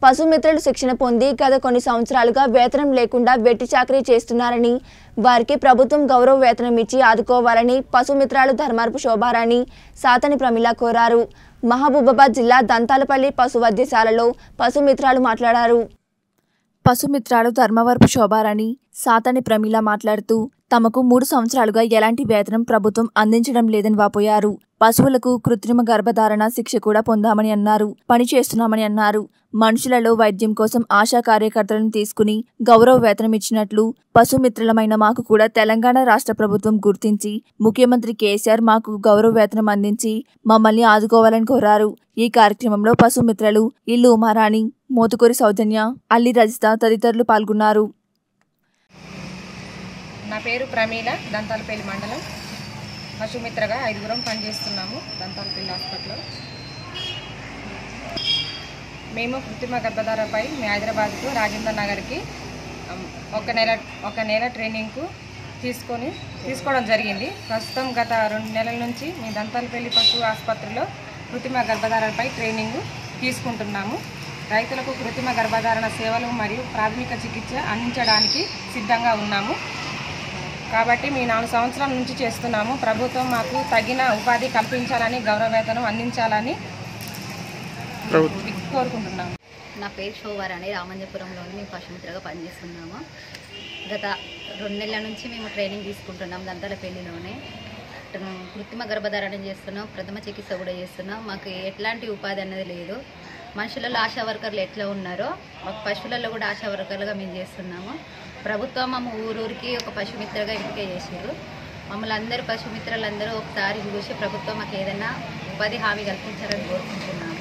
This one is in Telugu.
పశుమిత్రులు శిక్షణ పొంది గత కొన్ని సంవత్సరాలుగా వేతనం లేకుండా వెట్టి చాకరీ చేస్తున్నారని వారికి ప్రభుత్వం గౌరవ వేతనం ఇచ్చి ఆదుకోవాలని పశుమిత్రాలు ధర్మార్పు శోభారాణి సాతని ప్రమిళ కోరారు మహబూబాబాద్ జిల్లా దంతాలపల్లి పశు వైద్యశాలలో పశుమిత్రాలు మాట్లాడారు పశుమిత్రాలు ధర్మవరపు శోభారాణి సాతని ప్రమీల మాట్లాడుతూ తమకు మూడు సంవత్సరాలుగా ఎలాంటి వేతనం ప్రభుత్వం అందించడం లేదని వాపోయారు పశువులకు కృత్రిమ గర్భధారణ శిక్ష కూడా పొందామని అన్నారు పని చేస్తున్నామని అన్నారు మనుషులలో వైద్యం కోసం ఆశా కార్యకర్తలను తీసుకుని గౌరవ వేతనం ఇచ్చినట్లు పశుమిత్రులమైన మాకు కూడా తెలంగాణ రాష్ట్ర ప్రభుత్వం గుర్తించి ముఖ్యమంత్రి కేసీఆర్ మాకు గౌరవ వేతనం అందించి మమ్మల్ని ఆదుకోవాలని కోరారు ఈ కార్యక్రమంలో పశుమిత్రలు ఇల్లు ఉమారాణి మోతుకూరి సౌజన్య అల్లి రజిత తదితరులు పాల్గొన్నారు నా పేరు ప్రమీల దంతాలపల్లి మండలం పశుమిత్రగా ఐదుగురం పనిచేస్తున్నాము దంతాలపల్లి హాస్పిటల్లో మేము కృత్రిమ గర్భధారపై మీ హైదరాబాద్కు రాజేంద్ర నగర్కి అమ్, ఒక నెల ఒక నెల ట్రైనింగ్కు తీసుకొని తీసుకోవడం జరిగింది ప్రస్తుతం గత రెండు నెలల నుంచి మీ దంతాలపల్లి పశు ఆసుపత్రిలో కృత్రిమ గర్భధారణపై ట్రైనింగ్ తీసుకుంటున్నాము రైతులకు కృత్రిమ గర్భధారణ సేవలు మరియు ప్రాథమిక చికిత్స అందించడానికి సిద్ధంగా ఉన్నాము కాబట్టి మీ నాలుగు సంవత్సరాల నుంచి చేస్తున్నాము ప్రభుత్వం మాకు తగిన ఉపాధి కల్పించాలని గౌరవ వేతనం అందించాలని కోరుకుంటున్నాము నా పేరు శోభారాణి రామంజపురంలోని మేము పశుమిత్రగా పనిచేస్తున్నాము గత రెండు నెలల నుంచి మేము ట్రైనింగ్ తీసుకుంటున్నాం దంతాల పెళ్లిలోనే కృత్రిమ గర్భధారణ చేస్తున్నాం ప్రథమ చికిత్స కూడా చేస్తున్నాం మాకు ఎట్లాంటి ఉపాధి అనేది లేదు మనుషులలో ఆశా వర్కర్లు ఎట్లా ఉన్నారో మాకు పశువులలో కూడా ఆశా వర్కర్లుగా మేము చేస్తున్నాము ప్రభుత్వం మా ఊరూరికి ఒక పశుమిత్రగా ఎంపిక చేసారు మమ్మల్ని అందరూ పశుమిత్రులందరూ ఒకసారి చూసి ప్రభుత్వం మాకు ఏదైనా ఉపాధి హామీ కల్పించాలని కోరుకుంటున్నాము